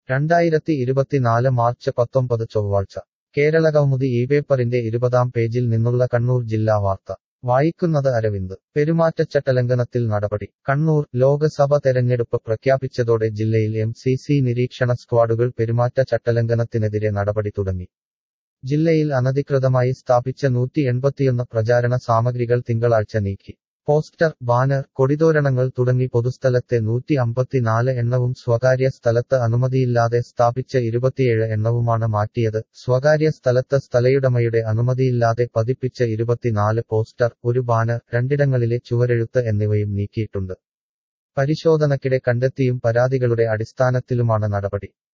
രണ്ടായിരത്തി ഇരുപത്തിനാല് മാർച്ച് പത്തൊമ്പത് ചൊവ്വാഴ്ച കേരളകൗമുദി ഈ പേപ്പറിന്റെ ഇരുപതാം പേജിൽ നിന്നുള്ള കണ്ണൂർ ജില്ലാ വാർത്ത വായിക്കുന്നത് അരവിന്ദ് പെരുമാറ്റച്ചട്ടലംഘനത്തിൽ നടപടി കണ്ണൂർ ലോക്സഭ തെരഞ്ഞെടുപ്പ് പ്രഖ്യാപിച്ചതോടെ ജില്ലയിൽ എം സി സി നിരീക്ഷണ സ്ക്വാഡുകൾ പെരുമാറ്റ ചട്ടലംഘനത്തിനെതിരെ നടപടി തുടങ്ങി ജില്ലയിൽ അനധികൃതമായി സ്ഥാപിച്ച നൂറ്റി എൺപത്തിയൊന്ന് പ്രചാരണ സാമഗ്രികൾ തിങ്കളാഴ്ച നീക്കി പോസ്റ്റർ ബാനർ കൊടിതോരണങ്ങൾ തുടങ്ങി പൊതുസ്ഥലത്തെ നൂറ്റി അമ്പത്തിനാല് എണ്ണവും സ്വകാര്യ സ്ഥലത്ത് അനുമതിയില്ലാതെ സ്ഥാപിച്ച ഇരുപത്തിയേഴ് എണ്ണവുമാണ് മാറ്റിയത് സ്വകാര്യ സ്ഥലത്ത് സ്ഥലയുടമയുടെ അനുമതിയില്ലാതെ പതിപ്പിച്ച ഇരുപത്തിനാല് പോസ്റ്റർ ഒരു ബാനർ രണ്ടിടങ്ങളിലെ ചുവരെഴുത്ത് എന്നിവയും നീക്കിയിട്ടുണ്ട് പരിശോധനയ്ക്കിടെ കണ്ടെത്തിയും പരാതികളുടെ അടിസ്ഥാനത്തിലുമാണ് നടപടി